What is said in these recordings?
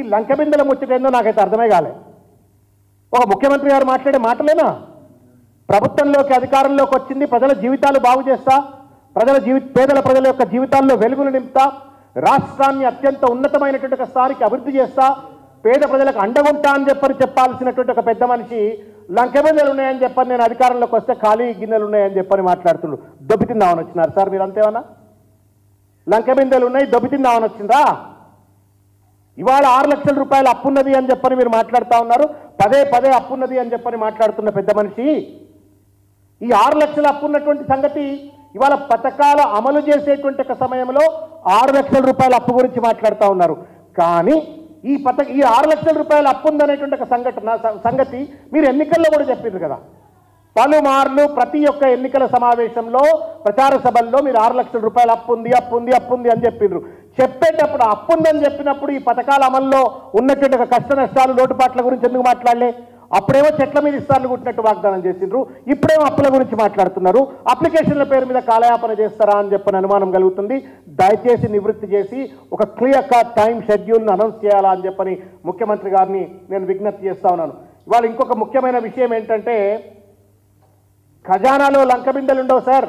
లంకబిందెల ముచ్చటేందో నాకైతే అర్థమే కాలే ఒక ముఖ్యమంత్రి గారు మాట్లాడే మాటలేనా ప్రభుత్వంలోకి అధికారంలోకి వచ్చింది ప్రజల జీవితాలు బాగు చేస్తా ప్రజల జీవి పేదల ప్రజల యొక్క జీవితాల్లో వెలుగులు నింపుతా రాష్ట్రాన్ని అత్యంత ఉన్నతమైనటువంటి ఒక స్థానికి అభివృద్ధి చేస్తా పేద ప్రజలకు అండగుంటా అని చెప్పని చెప్పాల్సినటువంటి ఒక పెద్ద మనిషి లంకెబిందెలు ఉన్నాయని చెప్పని నేను అధికారంలోకి వస్తే ఖాళీ గిన్నెలు ఉన్నాయని చెప్పని మాట్లాడుతుండ్రు దొబ్బితిందామని వచ్చినారు సార్ మీరు అంతేమన్నా లంకెబిందెలు ఉన్నాయి దొబ్బితిందామని వచ్చిందా ఇవాళ ఆరు లక్షల రూపాయలు అప్పున్నది అని చెప్పని మీరు మాట్లాడుతూ ఉన్నారు పదే పదే అప్పున్నది అని చెప్పని మాట్లాడుతున్న పెద్ద మనిషి ఈ ఆరు లక్షల అప్పు ఉన్నటువంటి సంగతి ఇవాళ పథకాల అమలు చేసేటువంటి ఒక సమయంలో ఆరు లక్షల రూపాయల అప్పు గురించి మాట్లాడుతూ ఉన్నారు కానీ ఈ పథక ఈ ఆరు లక్షల రూపాయల అప్పు ఉందనేటువంటి ఒక సంఘటన స- సంగతి మీరు ఎన్నికల్లో కూడా చెప్పిండ్రు కదా పలుమార్లు ప్రతి ఒక్క ఎన్నికల సమావేశంలో ప్రచార సభల్లో మీరు ఆరు లక్షల రూపాయల అప్పు ఉంది అప్పు ఉంది అప్పు ఉంది అని చెప్పిండ్రు చెప్పేటప్పుడు అప్పు ఉందని చెప్పినప్పుడు ఈ పథకాల అమల్లో ఉన్నటువంటి ఒక కష్ట నష్టాలు లోటుపాట్ల గురించి ఎందుకు మాట్లాడలే అప్పుడేమో చెట్ల మీద ఇస్తాను కుట్టినట్టు వాగ్దానం చేసిండ్రు ఇప్పుడేమో అప్పుల గురించి మాట్లాడుతున్నారు అప్లికేషన్ల పేరు మీద కాలయాపన చేస్తారా అని చెప్పని అనుమానం కలుగుతుంది దయచేసి నివృత్తి చేసి ఒక క్లియర్ కట్ టైం షెడ్యూల్ను అనౌన్స్ చేయాలా అని చెప్పని ముఖ్యమంత్రి గారిని నేను విజ్ఞప్తి చేస్తా ఉన్నాను ఇవాళ ఇంకొక ముఖ్యమైన విషయం ఏంటంటే ఖజానాలో లంకబిందెలు ఉండవు సార్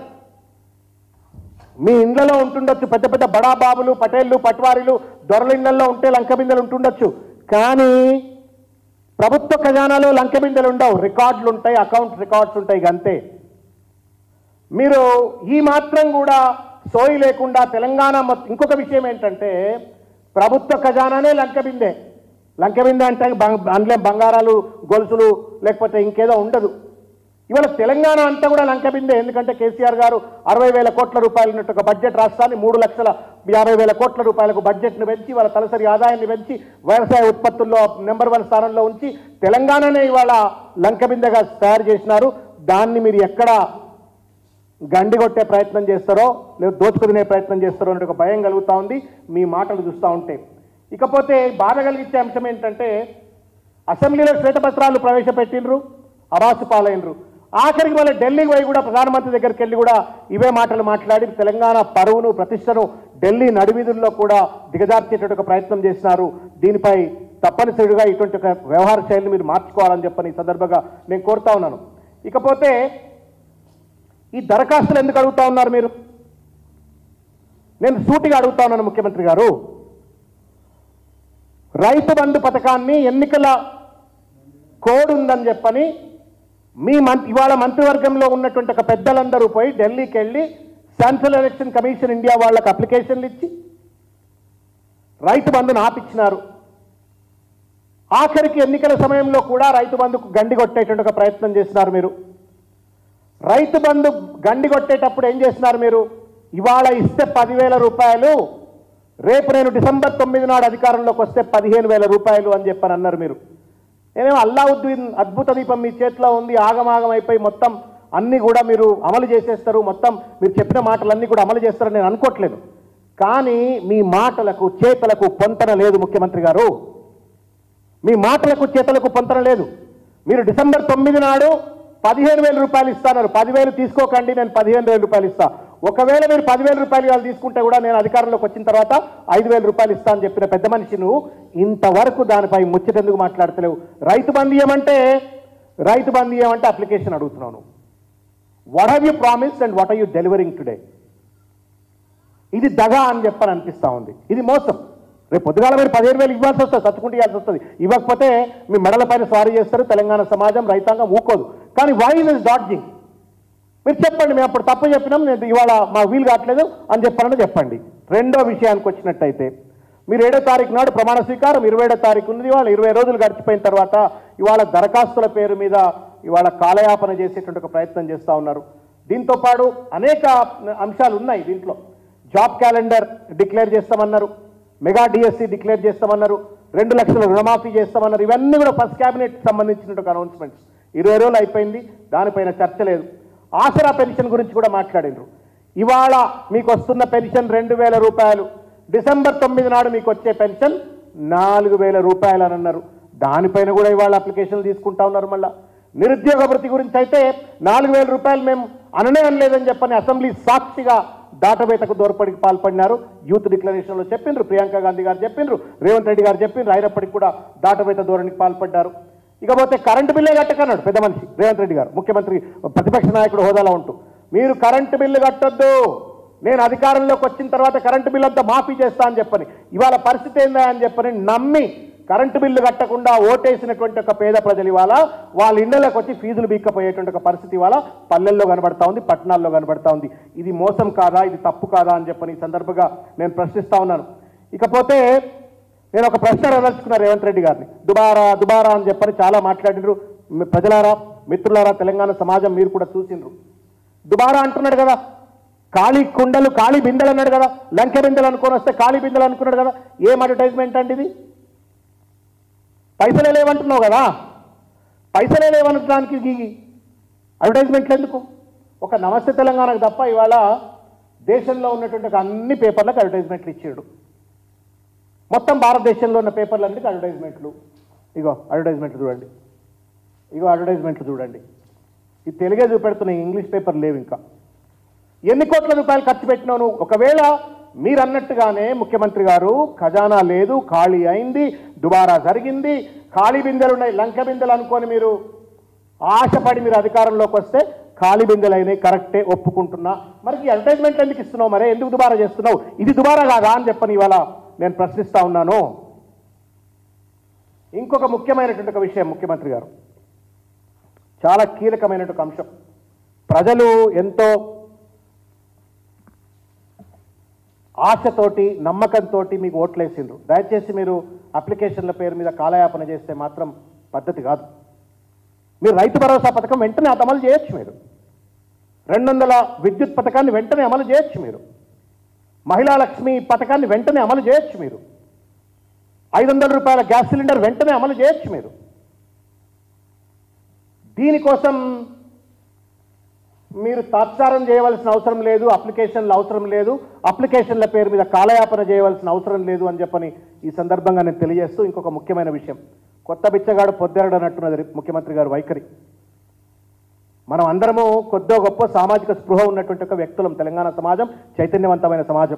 మీ ఇండ్లలో ఉంటుండొచ్చు పెద్ద పెద్ద బడా బాబులు పటేళ్ళు పట్వారీలు దొరల ఇళ్లలో ఉంటే లంకబిందెలు ఉంటుండొచ్చు కానీ ప్రభుత్వ ఖజానాలో లంకబిందెలు ఉండవు రికార్డులు ఉంటాయి అకౌంట్ రికార్డ్స్ ఉంటాయి ఇక అంతే మీరు ఈ మాత్రం కూడా సోయి లేకుండా తెలంగాణ మొత్తం ఇంకొక విషయం ఏంటంటే ప్రభుత్వ ఖజానానే లంకబిందే లంకబిందె అంటే బంగ్- అందులో బంగారాలు గొలుసులు లేకపోతే ఇంకేదో ఉండదు ఇవాళ తెలంగాణ అంతా కూడా లంకబిందే ఎందుకంటే కేసీఆర్ గారు అరవై వేల కోట్ల రూపాయలు ఉన్నట్టు ఒక బడ్జెట్ రాష్ట్రాన్ని మూడు లక్షల యాభై వేల కోట్ల రూపాయలకు బడ్జెట్ను పెంచి వాళ్ళ తలసరి ఆదాయాన్ని పెంచి వ్యవసాయ ఉత్పత్తుల్లో నెంబర్ వన్ స్థానంలో ఉంచి తెలంగాణనే ఇవాళ లంకబిందెగా తయారు చేసినారు దాన్ని మీరు ఎక్కడ గండి కొట్టే ప్రయత్నం చేస్తారో లేదా దోచుకునే ప్రయత్నం చేస్తారో అనే ఒక భయం కలుగుతూ ఉంది మీ మాటలు చూస్తూ ఉంటే ఇకపోతే బాధ కలిగించే అంశం ఏంటంటే అసెంబ్లీలో శ్వేతపత్రాలు ప్రవేశపెట్టిండ్రు అవాసు పాలైనరు ఆఖరికి వాళ్ళ ఢిల్లీకి పోయి కూడా ప్రధానమంత్రి దగ్గరికి వెళ్ళి కూడా ఇవే మాటలు మాట్లాడి తెలంగాణ పరువును ప్రతిష్టను ఢిల్లీ నడివీధుల్లో కూడా దిగజార్చేటట్టు ఒక ప్రయత్నం చేసినారు దీనిపై తప్పనిసరిగా ఇటువంటి ఒక వ్యవహార శైలిని మీరు మార్చుకోవాలని చెప్పని ఈ సందర్భంగా నేను కోరుతా ఉన్నాను ఇకపోతే ఈ దరఖాస్తులు ఎందుకు అడుగుతా ఉన్నారు మీరు నేను సూటిగా అడుగుతా ఉన్నాను ముఖ్యమంత్రి గారు రైతు బంధు పథకాన్ని ఎన్నికల కోడ్ ఉందని చెప్పని మీ మం ఇవాళ మంత్రివర్గంలో ఉన్నటువంటి ఒక పెద్దలందరూ పోయి ఢిల్లీకి వెళ్ళి సెంట్రల్ ఎలక్షన్ కమిషన్ ఇండియా వాళ్ళకి అప్లికేషన్లు ఇచ్చి రైతు బంధును ఆపిచ్చినారు ఆఖరికి ఎన్నికల సమయంలో కూడా రైతు బంధుకు గండి కొట్టేటువంటి ఒక ప్రయత్నం చేసినారు మీరు రైతు బంధు గండి కొట్టేటప్పుడు ఏం చేస్తున్నారు మీరు ఇవాళ ఇస్తే పదివేల రూపాయలు రేపు నేను డిసెంబర్ తొమ్మిది నాడు అధికారంలోకి వస్తే పదిహేను వేల రూపాయలు అని చెప్పని అన్నారు మీరు నేనేమో అల్లావుద్దీన్ అద్భుత దీపం మీ చేతిలో ఉంది ఆగమాగం అయిపోయి మొత్తం అన్నీ కూడా మీరు అమలు చేసేస్తారు మొత్తం మీరు చెప్పిన మాటలన్నీ కూడా అమలు చేస్తారని నేను అనుకోవట్లేదు కానీ మీ మాటలకు చేతలకు పొంతన లేదు ముఖ్యమంత్రి గారు మీ మాటలకు చేతలకు పొంతన లేదు మీరు డిసెంబర్ తొమ్మిది నాడు పదిహేను వేల రూపాయలు ఇస్తాన్నారు పదివేలు తీసుకోకండి నేను పదిహేను వేల రూపాయలు ఇస్తా ఒకవేళ మీరు పదివేల రూపాయలు ఇవాళ తీసుకుంటే కూడా నేను అధికారంలోకి వచ్చిన తర్వాత ఐదు వేల రూపాయలు ఇస్తా అని చెప్పిన పెద్ద మనిషి నువ్వు ఇంతవరకు దానిపై ముచ్చటెందుకు మాట్లాడతలేవు రైతు బంధు ఇవ్వమంటే రైతు బంధు ఇవ్వమంటే అప్లికేషన్ అడుగుతున్నాను what have you promised and what are you delivering today ఇది దగా అని చెప్పని అనిపిస్తా ఉంది ఇది మోసం రేపు పొద్దుగాల మీరు పదిహేను వేలు ఇవ్వాల్సి వస్తుంది చచ్చుకుంటూ ఇవ్వాల్సి వస్తుంది ఇవ్వకపోతే మీ మెడల పైన స్వారీ చేస్తారు తెలంగాణ సమాజం రైతాంగం ఊకోదు కానీ వై ఇస్ డాడ్జింగ్ మీరు చెప్పండి మేము అప్పుడు తప్పు చెప్పినాం నేను ఇవాళ మా వీలు కావట్లేదు అని చెప్పాలని చెప్పండి రెండో విషయానికి వచ్చినట్టయితే మీరు ఏడో తారీఖు నాడు ప్రమాణ స్వీకారం ఇరవై ఏడో తారీఖు ఉన్నది ఇవాళ ఇరవై రోజులు గడిచిపోయిన తర్వాత ఇవాళ దరఖాస్తుల పేరు మీద ఇవాళ కాలయాపన చేసేటువంటి ఒక ప్రయత్నం చేస్తూ ఉన్నారు దీంతో పాటు అనేక అంశాలు ఉన్నాయి దీంట్లో జాబ్ క్యాలెండర్ డిక్లేర్ చేస్తామన్నారు మెగా డిఎస్సి డిక్లేర్ చేస్తామన్నారు రెండు లక్షల రుణమాఫీ చేస్తామన్నారు ఇవన్నీ కూడా ఫస్ట్ క్యాబినెట్ సంబంధించినటువంటి అనౌన్స్మెంట్స్ ఇరవై రోజులు అయిపోయింది దానిపైన చర్చ లేదు ఆసరా పెన్షన్ గురించి కూడా మాట్లాడినరు ఇవాళ మీకు వస్తున్న పెన్షన్ రెండు వేల రూపాయలు డిసెంబర్ తొమ్మిది నాడు మీకు వచ్చే పెన్షన్ నాలుగు వేల రూపాయలు అని అన్నారు దానిపైన కూడా ఇవాళ అప్లికేషన్లు తీసుకుంటా ఉన్నారు మళ్ళా నిరుద్యోగ భృతి గురించి అయితే నాలుగు వేల రూపాయలు మేము అననే అనలేదని చెప్పని అసెంబ్లీ సాక్షిగా దాటవేతకు దోర్పడికి పాల్పడినారు యూత్ డిక్లరేషన్లో చెప్పిండ్రు ప్రియాంక గాంధీ గారు చెప్పిండ్రు రేవంత్ రెడ్డి గారు చెప్పిండ్రు అయినప్పటికీ కూడా దాటవేత ధోరణికి పాల్పడ్డారు ఇకపోతే కరెంటు బిల్లే కట్టకన్నాడు పెద్ద మనిషి రేవంత్ రెడ్డి గారు ముఖ్యమంత్రి ప్రతిపక్ష నాయకుడు హోదాలో ఉంటూ మీరు కరెంటు బిల్లు కట్టొద్దు నేను అధికారంలోకి వచ్చిన తర్వాత కరెంటు బిల్లు అంతా మాఫీ చేస్తా అని చెప్పని ఇవాళ పరిస్థితి ఏందా అని చెప్పని నమ్మి కరెంటు బిల్లు కట్టకుండా ఓటేసినటువంటి ఒక పేద ప్రజలు ఇవాళ వాళ్ళ ఇళ్లలోకి వచ్చి ఫీజులు బీక్కపోయేటువంటి ఒక పరిస్థితి ఇవాళ పల్లెల్లో కనబడతా ఉంది పట్టణాల్లో కనబడతా ఉంది ఇది మోసం కాదా ఇది తప్పు కాదా అని చెప్పని ఈ సందర్భంగా నేను ప్రశ్నిస్తా ఉన్నాను ఇకపోతే నేను ఒక ప్రశ్న అడగదలుచుకున్నా రేవంత్ రెడ్డి గారిని దుబారా దుబారా అని చెప్పని చాలా మాట్లాడినరు మీ ప్రజలారా మిత్రులారా తెలంగాణ సమాజం మీరు కూడా చూసిండ్రు దుబారా అంటున్నాడు కదా ఖాళీ కుండలు ఖాళీ బిందెలు అన్నాడు కదా లంకె బిందెలు అనుకొని వస్తే ఖాళీ బిందెలు అనుకున్నాడు కదా ఏం అడ్వర్టైజ్మెంట్ అండి ఇది పైసలే లేవంటున్నావు కదా పైసలే లేవనడానికి ఈ అడ్వర్టైజ్మెంట్లు ఎందుకు ఒక నమస్తే తెలంగాణకు తప్ప ఇవాళ దేశంలో ఉన్నటువంటి ఒక అన్ని పేపర్లకు అడ్వర్టైజ్మెంట్లు ఇచ్చాడు మొత్తం భారతదేశంలో ఉన్న పేపర్లన్నిటికీ అడ్వర్టైజ్మెంట్లు ఇగో అడ్వర్టైజ్మెంట్లు చూడండి ఇగో అడ్వర్టైజ్మెంట్లు చూడండి ఇది తెలుగే చూపెడుతున్నాయి ఇంగ్లీష్ పేపర్ లేవు ఇంకా ఎన్ని కోట్ల రూపాయలు ఖర్చు పెట్టినావు నువ్వు ఒకవేళ మీరు అన్నట్టుగానే ముఖ్యమంత్రి గారు ఖజానా లేదు ఖాళీ అయింది దుబారా జరిగింది ఖాళీ బిందెలు ఉన్నాయి లంక బిందెలు అనుకొని మీరు ఆశపడి మీరు అధికారంలోకి వస్తే ఖాళీ బిందెలు అయినాయి కరెక్టే ఒప్పుకుంటున్నా మరి ఈ అడ్వర్టైజ్మెంట్ ఎందుకు ఇస్తున్నావు మరే ఎందుకు దుబారా చేస్తున్నావు ఇది దుబారా కాదా అని చెప్పని ఇవాళ నేను ప్రశ్నిస్తా ఉన్నాను ఇంకొక ముఖ్యమైనటువంటి ఒక విషయం ముఖ్యమంత్రి గారు చాలా కీలకమైనటువంటి అంశం ప్రజలు ఎంతో ఆశతోటి నమ్మకంతో మీకు ఓట్లేసిండ్రు దయచేసి మీరు అప్లికేషన్ల పేరు మీద కాలయాపన చేస్తే మాత్రం పద్ధతి కాదు మీరు రైతు భరోసా పథకం వెంటనే అది అమలు చేయొచ్చు మీరు రెండు వందల విద్యుత్ పథకాన్ని వెంటనే అమలు చేయొచ్చు మీరు మహిళా లక్ష్మి పథకాన్ని వెంటనే అమలు చేయొచ్చు మీరు ఐదు వందల రూపాయల గ్యాస్ సిలిండర్ వెంటనే అమలు చేయొచ్చు మీరు దీనికోసం మీరు తాత్సారం చేయవలసిన అవసరం లేదు అప్లికేషన్లు అవసరం లేదు అప్లికేషన్ల పేరు మీద కాలయాపన చేయవలసిన అవసరం లేదు అని చెప్పని ఈ సందర్భంగా నేను తెలియజేస్తూ ఇంకొక ముఖ్యమైన విషయం కొత్త బిచ్చగాడు పొద్దెరడు అన్నట్టున్నది ముఖ్యమంత్రి గారు వైఖరి మనం అందరము కొద్దో గొప్ప సామాజిక స్పృహ ఉన్నటువంటి ఒక వ్యక్తులం తెలంగాణ సమాజం చైతన్యవంతమైన సమాజం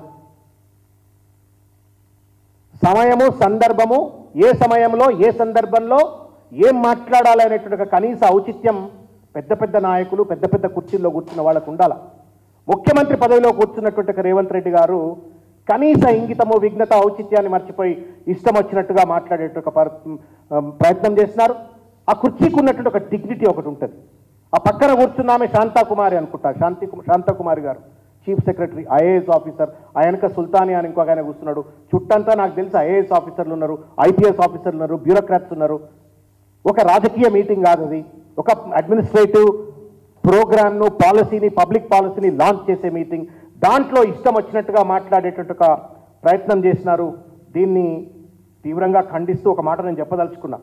సమయము సందర్భము ఏ సమయంలో ఏ సందర్భంలో ఏం మాట్లాడాలి అనేటువంటి ఒక కనీస ఔచిత్యం పెద్ద పెద్ద నాయకులు పెద్ద పెద్ద కుర్చీల్లో కూర్చున్న వాళ్ళకు ఉండాలి ముఖ్యమంత్రి పదవిలో కూర్చున్నటువంటి ఒక రేవంత్ రెడ్డి గారు కనీస ఇంగితము విఘ్నత ఔచిత్యాన్ని మర్చిపోయి ఇష్టం వచ్చినట్టుగా మాట్లాడేట ఒక పర్- ప్రయత్నం చేస్తున్నారు ఆ కుర్చీకి ఉన్నటువంటి ఒక డిగ్నిటీ ఒకటి ఉంటుంది ఆ పక్కన కూర్చున్న ఆమె శాంతాకుమారి అనుకుంటా Shanti Santhakumari garu chief secretary IAS officer ఆయనక సుల్తానియా అని ఇంకొక ఆయన కూర్చున్నాడు చుట్టంతా నాకు తెలిసి ఐఏఎస్ ఆఫీసర్లు ఉన్నారు ఐపీఎస్ ఆఫీసర్లు ఉన్నారు బ్యూరోక్రాట్స్ ఉన్నారు ఒక రాజకీయ మీటింగ్ కాదు అది ఒక అడ్మినిస్ట్రేటివ్ ప్రోగ్రామ్ను పాలసీని పబ్లిక్ పాలసీని లాంచ్ చేసే మీటింగ్ దాంట్లో ఇష్టం వచ్చినట్టుగా మాట్లాడేటట్టు ఒక ప్రయత్నం చేసినారు దీన్ని తీవ్రంగా ఖండిస్తూ ఒక మాట నేను చెప్పదలుచుకున్నా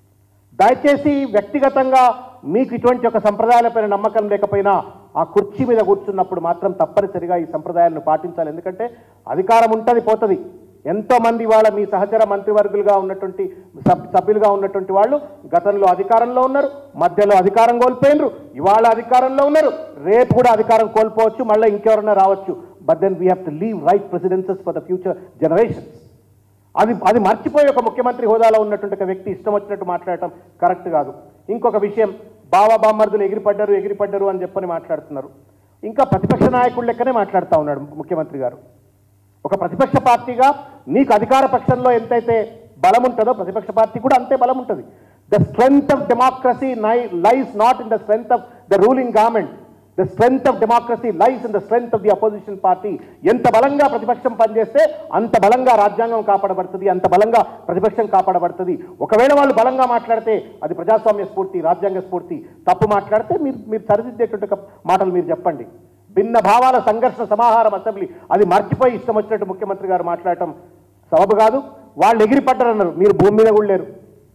దయచేసి వ్యక్తిగతంగా మీకు ఇటువంటి ఒక సంప్రదాయాలపైన నమ్మకం లేకపోయినా ఆ కుర్చీ మీద కూర్చున్నప్పుడు మాత్రం తప్పనిసరిగా ఈ సంప్రదాయాలను పాటించాలి ఎందుకంటే అధికారం ఉంటుంది పోతుంది ఎంతో మంది వాళ్ళ మీ సహచర మంత్రివర్గులుగా ఉన్నటువంటి సబ్- సభ్యులుగా ఉన్నటువంటి వాళ్ళు గతంలో అధికారంలో ఉన్నారు మధ్యలో అధికారం కోల్పోయినరు ఇవాళ అధికారంలో ఉన్నారు రేపు కూడా అధికారం కోల్పోవచ్చు మళ్ళీ ఇంకెవరైనా రావచ్చు but then we have to leave right precedences for the future generations అది అది మర్చిపోయి ఒక ముఖ్యమంత్రి హోదాలో ఉన్నటువంటి ఒక వ్యక్తి ఇష్టం వచ్చినట్టు మాట్లాడటం కరెక్ట్ కాదు ఇంకొక విషయం బావ బామ్మర్దులు ఎగిరిపడ్డారు ఎగిరిపడ్డారు అని చెప్పని మాట్లాడుతున్నారు ఇంకా ప్రతిపక్ష నాయకుడు లెక్కనే మాట్లాడుతూ ఉన్నాడు ముఖ్యమంత్రి గారు ఒక ప్రతిపక్ష పార్టీగా నీకు అధికార పక్షంలో ఎంతైతే బలం ఉంటుందో ప్రతిపక్ష పార్టీ కూడా అంతే బలం ఉంటుంది the strength of democracy lies not in the strength of the ruling government the strength of democracy lies in the strength of the opposition party ఎంత బలంగా ప్రతిపక్షం పనిచేస్తే అంత బలంగా రాజ్యాంగం కాపాడబడుతుంది అంత బలంగా ప్రతిపక్షం కాపాడబడుతుంది ఒకవేళ వాళ్ళు బలంగా మాట్లాడితే అది ప్రజాస్వామ్య స్ఫూర్తి రాజ్యాంగ స్ఫూర్తి తప్పు మాట్లాడితే మీరు మీరు సరిదిద్దేటువంటి ఒక మాటలు మీరు చెప్పండి భిన్న భావాల సంఘర్షణ సమాహారం అసెంబ్లీ అది మర్చిపోయి ఇష్టం వచ్చినట్టు ముఖ్యమంత్రి గారు మాట్లాడటం సబబు కాదు వాళ్ళు ఎగిరిపడ్డారన్నారు మీరు భూమి మీద కూడా లేరు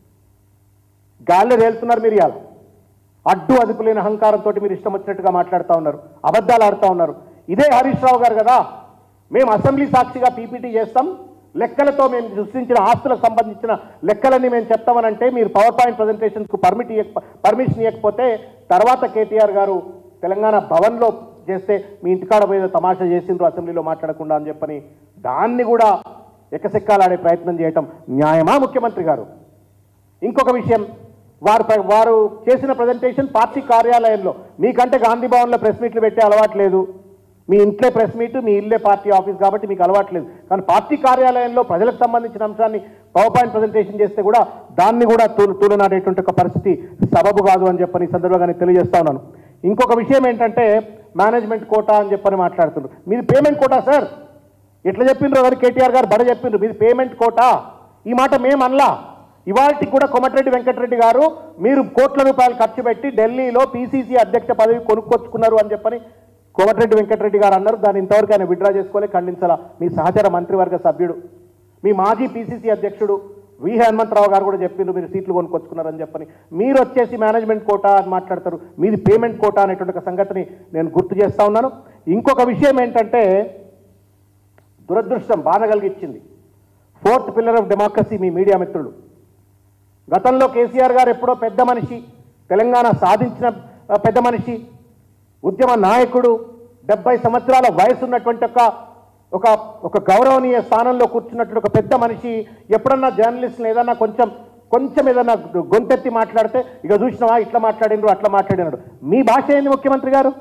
గాల్లో తేలుతున్నారు మీరు ఇవాళ అడ్డు అదుపు లేని అహంకారంతో మీరు ఇష్టం వచ్చినట్టుగా మాట్లాడుతూ ఉన్నారు అబద్ధాలు ఆడుతూ ఉన్నారు ఇదే హరీష్ రావు గారు కదా మేము అసెంబ్లీ సాక్షిగా పీపీటీ చేస్తాం లెక్కలతో మేము సృష్టించిన ఆస్తులకు సంబంధించిన లెక్కలన్నీ మేము చెప్తామనంటే మీరు పవర్ పాయింట్ ప్రజెంటేషన్స్కు పర్మిట్ ఇవ్వక పర్మిషన్ ఇవ్వకపోతే తర్వాత కేటీఆర్ గారు తెలంగాణ భవన్లో చేస్తే మీ ఇంటికాడ పోయేదో తమాషా చేసిండ్రు అసెంబ్లీలో మాట్లాడకుండా అని చెప్పని దాన్ని కూడా ఎకసెక్కాలాడే ప్రయత్నం చేయటం న్యాయమా ముఖ్యమంత్రి గారు ఇంకొక విషయం వారు ప్ర- వారు చేసిన ప్రజెంటేషన్ పార్టీ కార్యాలయంలో మీకంటే గాంధీ భవన్లో ప్రెస్ మీట్లు పెట్టే అలవాటు లేదు మీ ఇంట్లో ప్రెస్ మీట్ మీ ఇల్లే పార్టీ ఆఫీస్ కాబట్టి మీకు అలవాటు లేదు కానీ పార్టీ కార్యాలయంలో ప్రజలకు సంబంధించిన అంశాన్ని పవర్ పాయింట్ ప్రజెంటేషన్ చేస్తే కూడా దాన్ని కూడా తూలు తూలనాడేటువంటి ఒక పరిస్థితి సబబు కాదు అని చెప్పని ఈ సందర్భంగా నేను తెలియజేస్తా ఉన్నాను ఇంకొక విషయం ఏంటంటే మేనేజ్మెంట్ కోటా అని చెప్పని మాట్లాడుతున్నారు మీది పేమెంట్ కోటా సార్ ఎట్లా చెప్పిండ్రు గారు కేటీఆర్ గారు బడ చెప్పిండ్రు మీది పేమెంట్ కోటా ఈ మాట మేము అనలా ఇవాళకి కూడా కొమటిరెడ్డి వెంకటరెడ్డి గారు మీరు కోట్ల రూపాయలు ఖర్చు పెట్టి ఢిల్లీలో పీసీసీ అధ్యక్ష పదవి కొనుక్కొచ్చుకున్నారు అని చెప్పని కోమటిరెడ్డి వెంకటరెడ్డి గారు అన్నారు దాన్ని ఇంతవరకు ఆయన విడ్రా చేసుకోలే ఖండించాలా మీ సహచర మంత్రివర్గ సభ్యుడు మీ మాజీ పీసీసీ అధ్యక్షుడు వి హనుమంతరావు గారు కూడా చెప్పిండ్రు మీరు సీట్లు కొనుక్కొచ్చుకున్నారని చెప్పని మీరు వచ్చేసి మేనేజ్మెంట్ కోటా అని మాట్లాడతారు మీది పేమెంట్ కోటా అనేటువంటి ఒక సంగతిని నేను గుర్తు చేస్తా ఉన్నాను ఇంకొక విషయం ఏంటంటే దురదృష్టం బాధ కలిగించింది ఫోర్త్ పిల్లర్ ఆఫ్ డెమోక్రసీ మీ మీడియా మిత్రులు గతంలో కేసీఆర్ గారు ఎప్పుడో పెద్ద మనిషి తెలంగాణ సాధించిన ఆ, పెద్ద మనిషి ఉద్యమ నాయకుడు డెబ్బై సంవత్సరాల వయసు ఉన్నటువంటి ఒక ఒక ఒక గౌరవనీయ స్థానంలో కూర్చున్నటువంటి ఒక పెద్ద మనిషి ఎప్పుడన్నా జర్నలిస్ట్ని ఏదన్నా కొంచెం కొంచెం ఏదన్నా గొంతెత్తి మాట్లాడితే ఇక చూసినావా ఇట్లా మాట్లాడినరు అట్లా మాట్లాడినాడు మీ భాష ఏంది ముఖ్యమంత్రి గారు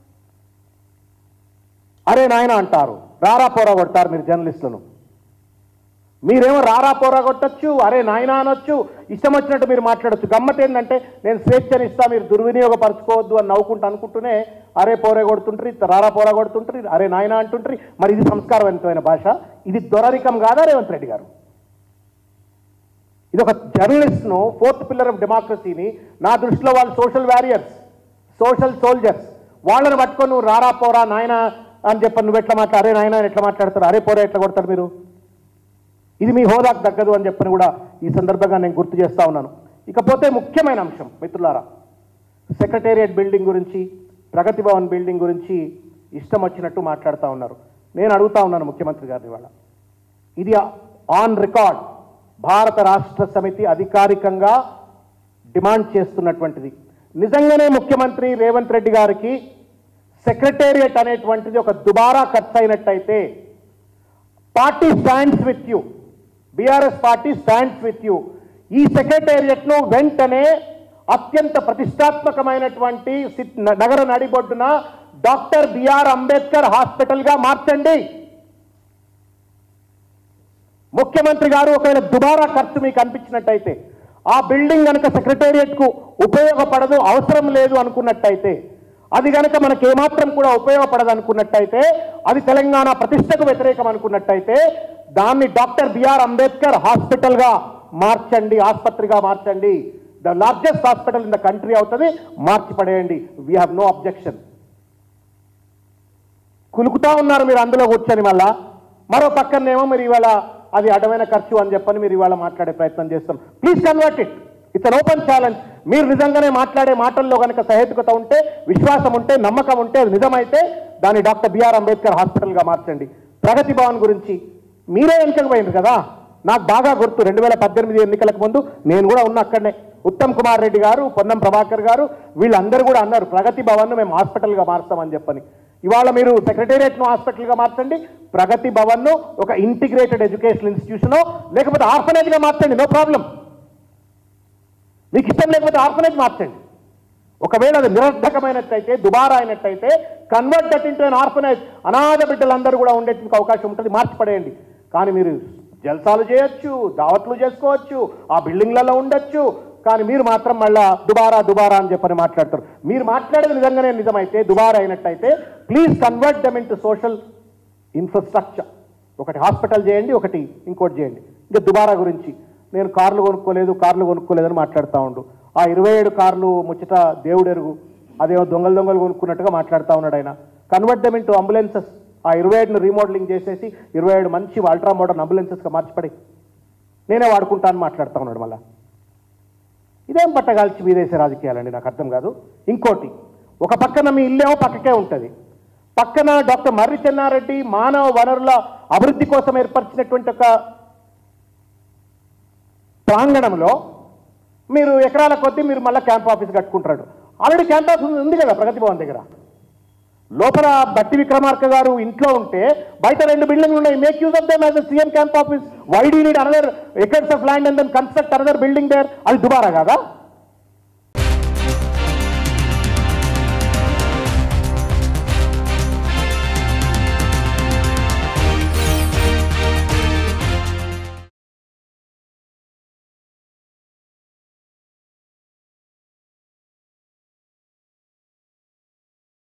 అరే నాయన అంటారు రారా పోరా కొడతారు మీరు జర్నలిస్టులను మీరేమో రారా పోరా కొట్టచ్చు అరే నాయన అనొచ్చు ఇష్టం వచ్చినట్టు మీరు మాట్లాడొచ్చు గమ్మత్ ఏంటంటే నేను స్వేచ్ఛని ఇస్తా మీరు దుర్వినియోగపరచుకోవద్దు అని నవ్వుకుంటూ అనుకుంటూనే అరే పోరే కొడుతుంటారు రారా పోరా కొడుతుంటారు అరే నాయన అంటుంటారు మరి ఇది సంస్కారవంతమైన భాష ఇది దొరరికం కాదా రేవంత్ రెడ్డి గారు ఇది ఒక జర్నలిస్ట్ను ఫోర్త్ పిల్లర్ ఆఫ్ డెమోక్రసీని నా దృష్టిలో వాళ్ళు సోషల్ వారియర్స్ సోషల్ సోల్జర్స్ వాళ్ళని పట్టుకొని నువ్వు రారా పోరా నాయన అని చెప్పి నువ్వు ఎట్లా మాట్లా అరే నాయన అని ఎట్లా మాట్లాడతారు అరే పోరా ఎట్లా కొడతారు మీరు ఇది మీ హోదాకు తగ్గదు అని చెప్పని కూడా ఈ సందర్భంగా నేను గుర్తు చేస్తా ఉన్నాను ఇకపోతే ముఖ్యమైన అంశం మిత్రులారా సెక్రటేరియట్ బిల్డింగ్ గురించి ప్రగతి భవన్ బిల్డింగ్ గురించి ఇష్టం వచ్చినట్టు మాట్లాడుతూ ఉన్నారు నేను అడుగుతా ఉన్నాను ముఖ్యమంత్రి గారిని వాళ్ళ ఇది ఆన్ రికార్డ్ భారత రాష్ట్ర సమితి అధికారికంగా డిమాండ్ చేస్తున్నటువంటిది నిజంగానే ముఖ్యమంత్రి రేవంత్ రెడ్డి గారికి సెక్రటేరియట్ అనేటువంటిది ఒక దుబారా ఖర్చు అయినట్టయితే party stands with you BRS party stands with you ఈ సెక్రటేరియట్ను వెంటనే అత్యంత ప్రతిష్టాత్మకమైనటువంటి సిట్- నగర నడిబొడ్డున డాక్టర్ బిఆర్ అంబేద్కర్ హాస్పిటల్గా మార్చండి ముఖ్యమంత్రి గారు ఒకవేళ దుబారా ఖర్చు మీకు అనిపించినట్టయితే ఆ బిల్డింగ్ కనుక సెక్రటేరియట్కు ఉపయోగపడదు అవసరం లేదు అనుకున్నట్టయితే అది కనుక మనకి ఏమాత్రం కూడా ఉపయోగపడదు అనుకున్నట్టయితే అది తెలంగాణ ప్రతిష్టకు వ్యతిరేకం అనుకున్నట్టయితే దాన్ని డాక్టర్ బిఆర్ అంబేద్కర్ హాస్పిటల్గా మార్చండి ఆసుపత్రిగా మార్చండి the largest hospital in the country అవుతుంది మార్చి పడేయండి వీ హ్యావ్ నో అబ్జెక్షన్ కులుకుతా ఉన్నారు మీరు అందులో కూర్చొని మళ్ళా మరో పక్కనేమో మీరు ఇవాళ అది అడమైన ఖర్చు అని చెప్పని మీరు ఇవాళ మాట్లాడే ప్రయత్నం చేస్తాం please convert it it's an open challenge మీరు నిజంగానే మాట్లాడే మాటల్లో కనుక సహేతుకత ఉంటే విశ్వాసం ఉంటే నమ్మకం ఉంటే అది నిజమైతే దాన్ని డాక్టర్ బిఆర్ అంబేద్కర్ హాస్పిటల్గా మార్చండి ప్రగతి భవన్ గురించి మీరే ఎన్నికకు పోయింది కదా నాకు బాగా గుర్తు రెండు వేల పద్దెనిమిది ఎన్నికలకు ముందు నేను కూడా ఉన్న అక్కడనే ఉత్తమ్ కుమార్ రెడ్డి గారు పొన్నం ప్రభాకర్ గారు వీళ్ళందరూ కూడా అన్నారు ప్రగతి భవన్ను మేము హాస్పిటల్గా మారుస్తామని చెప్పని ఇవాళ మీరు సెక్రటేరియట్ను హాస్పిటల్గా మార్చండి ప్రగతి భవన్ను ఒక ఇంటిగ్రేటెడ్ ఎడ్యుకేషన్ ఇన్స్టిట్యూషనో లేకపోతే ఆర్ఫనేజ్గా మార్చండి నో ప్రాబ్లం మీకు ఇష్టం లేకపోతే ఆర్ఫనేజ్ మార్చండి ఒకవేళ అది నిరర్ధకమైనట్టయితే దుబారా అయినట్టయితే convert that into an orphanage అనాథ బిడ్డలందరూ కూడా ఉండేందుకు అవకాశం ఉంటుంది మార్చి పడేయండి కానీ మీరు జల్సాలు చేయొచ్చు దావత్లు చేసుకోవచ్చు ఆ బిల్డింగ్లలో ఉండొచ్చు కానీ మీరు మాత్రం మళ్ళా దుబారా దుబారా అని చెప్పని మాట్లాడతారు మీరు మాట్లాడేది నిజంగానే నిజమైతే దుబారా అయినట్టయితే please convert them into social infrastructure ఒకటి హాస్పిటల్ చేయండి ఒకటి ఇంకోటి చేయండి ఇంకా దుబారా గురించి నేను కార్లు కొనుక్కోలేదు కార్లు కొనుక్కోలేదని మాట్లాడుతూ ఉండు ఆ ఇరవై ఏడు కార్లు ముచ్చట దేవుడెరుగు అదేమో దొంగలు దొంగలు కొనుక్కున్నట్టుగా మాట్లాడుతూ ఉన్నాడు ఆయన కన్వర్ట్ దమ్ ఇంటూ అంబులెన్సెస్ ఆ ఇరవై ఏడును రీమోడలింగ్ చేసేసి ఇరవై ఏడు మంచి అల్ట్రా మోడర్న్ అంబులెన్సెస్గా మార్చిపడి నేనే వాడుకుంటాను మాట్లాడుతూ ఉన్నాడు మళ్ళా ఇదేం పట్టగాల్చి మీదేసే రాజకీయాలండి నాకు అర్థం కాదు ఇంకోటి ఒక పక్కన మీ ఇల్లేమో పక్కకే ఉంటుంది పక్కన డాక్టర్ మర్రి చెన్నారెడ్డి మానవ వనరుల అభివృద్ధి కోసం ఏర్పరిచినటువంటి ఒక ప్రాంగణంలో మీరు ఎకరాల కొద్దీ మీరు మళ్ళీ క్యాంప్ ఆఫీస్ కట్టుకుంటారు ఆల్రెడీ క్యాంప్ ఆఫీస్ ఉంది కదా ప్రగతి భవన్ దగ్గర లోపల బట్టి విక్రమార్క గారు ఇంట్లో ఉంటే బయట రెండు బిల్డింగ్లు ఉన్నాయి make use of them as CM camp office why do need another acres of land and then construct another building there అది దుబారా కాదా